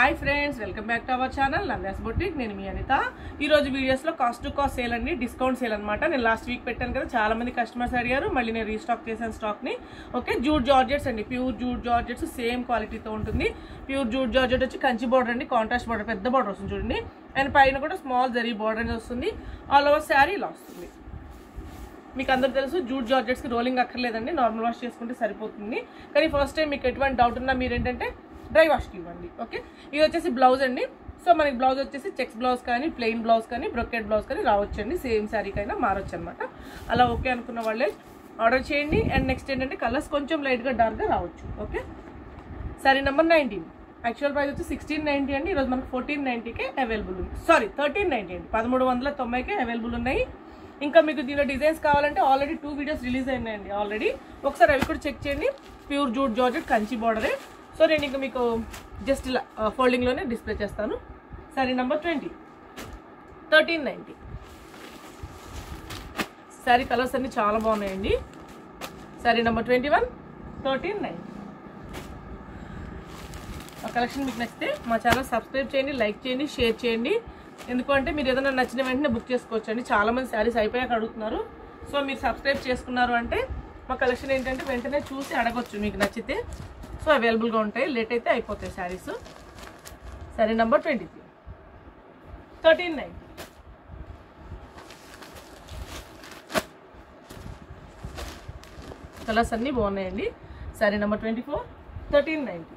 hi friends welcome back to our channel Navya's boutique నేను మీ అనిత ఈ రోజు వీడియోస్లో కాస్ట్ టు కాస్ట్ సేల్ అండి డిస్కౌంట్ సేల్ అనమాట నేను లాస్ట్ వీక్ పెట్టాను కదా చాలా మంది కస్టమర్స్ అడిగారు మళ్ళీ నేను రీస్టాక్ చేశాను స్టాక్ని ఓకే జూట్ జార్జెట్స్ అండి ప్యూర్ జూట్ జార్జెట్స్ సేమ్ క్వాలిటీతో ఉంటుంది ప్యూర్ జూట్ జార్జెట్ వచ్చి కంచి బార్డర్ అండి కాంట్రాస్ట్ బార్డర్ పెద్ద బార్డర్ వస్తుంది చూడండి అండ్ పైన కూడా స్మాల్ జరీ బార్డర్ అనేది వస్తుంది ఆల్ ఓవర్ శారీ ఇలా వస్తుంది మీకు అందరు తెలుసు జూట్ జార్జెట్స్కి రోలింగ్ అక్కర్లేదండి నార్మల్ వాష్ చేసుకుంటే సరిపోతుంది కానీ ఫస్ట్ టైం మీకు ఎటువంటి డౌట్ ఉన్నా మీరు ఏంటంటే డ్రై వాష్కి ఇవ్వండి ఓకే ఇది వచ్చేసి బ్లౌజ్ అండి సో మనకి బ్లౌజ్ వచ్చేసి చెక్స్ బ్లౌజ్ కానీ ప్లెయిన్ బ్లౌజ్ కానీ బ్రొకెట్ బ్లౌజ్ కానీ రావచ్చండి సేమ్ శారీకైనా మారొచ్చు అనమాట అలా ఓకే అనుకున్న వాళ్ళే ఆర్డర్ చేయండి అండ్ నెక్స్ట్ ఏంటంటే కలర్స్ కొంచెం లైట్గా డార్క్గా రావచ్చు okay sari number nineteen actual price వచ్చి సిక్స్టీన్ నైంటీ అండి ఈరోజు మనకు ఫోర్టీన్ నైంటీకే అవైలబుల్ ఉంది సారీ థర్టీన్ నైంటీ అండి పదమూడు వందల తొంభైకే అవైలబుల్ ఉన్నాయి ఇంకా మీకు దీనిలో డిజైన్స్ కావాలంటే ఆల్రెడీ టూ వీడియోస్ రిలీజ్ అయినాయండి ఆల్రెడీ ఒకసారి అవి కూడా చెక్ చేయండి ప్యూర్ జూట్ జార్జెట్ కంచి బార్డరే సో నేను ఇంకా మీకు జస్ట్ ఇలా ఫోల్డింగ్లోనే డిస్ప్లే చేస్తాను sari number twenty thirteen ninety sari colours అన్ని చాలా బాగున్నాయండి sari number twenty one thirteen ninety ఆ కలెక్షన్ మీకు నచ్చితే మా ఛానల్ సబ్స్క్రైబ్ చేయండి లైక్ చేయండి షేర్ చేయండి ఎందుకంటే మీరు ఏదైనా నచ్చిన వెంటనే బుక్ చేసుకోవచ్చు అండి చాలా మంది శారీస్ అయిపోయాక అడుగుతున్నారు సో మీరు సబ్స్క్రైబ్ చేసుకున్నారు అంటే మా కలెక్షన్ ఏంటంటే వెంటనే చూసి అడగొచ్చు మీకు నచ్చితే సో అవైలబుల్గా ఉంటాయి లేట్ అయితే అయిపోతాయి saris sari number twenty three thirteen nine colours అన్నీ బాగున్నాయండి sari number twenty four thirteen ninety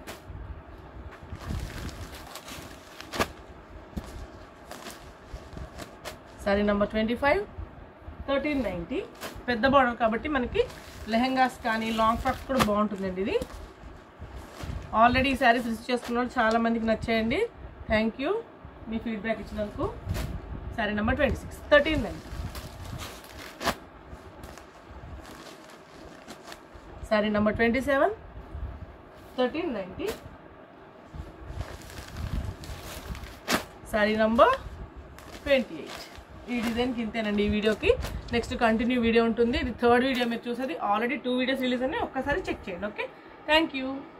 sari number twenty five thirteen ninety పెద్ద బార్డర్ కాబట్టి మనకి లెహెంగాస్ కానీ లాంగ్ ఫ్రాక్స్ కూడా బాగుంటుందండి ఇది ఆల్రెడీ ఈ శారీస్ రిసీవ్ చేసుకున్న వాళ్ళు చాలా మందికి నచ్చాయండి థ్యాంక్ యూ మీ ఫీడ్బ్యాక్ ఇచ్చినందుకు sari number twenty six thirteen ninety sari number twenty seven thirteen ninety sari number twenty eight ఈ డిజైన్కి ఇంతేనండి ఈ వీడియోకి నెక్స్ట్ కంటిన్యూ వీడియో ఉంటుంది ఇది థర్డ్ వీడియో మీరు చూసేది ఆల్రెడీ టూ వీడియోస్ రిలీజ్ అయినాయి ఒక్కసారి చెక్ చేయండి ఓకే థ్యాంక్ యూ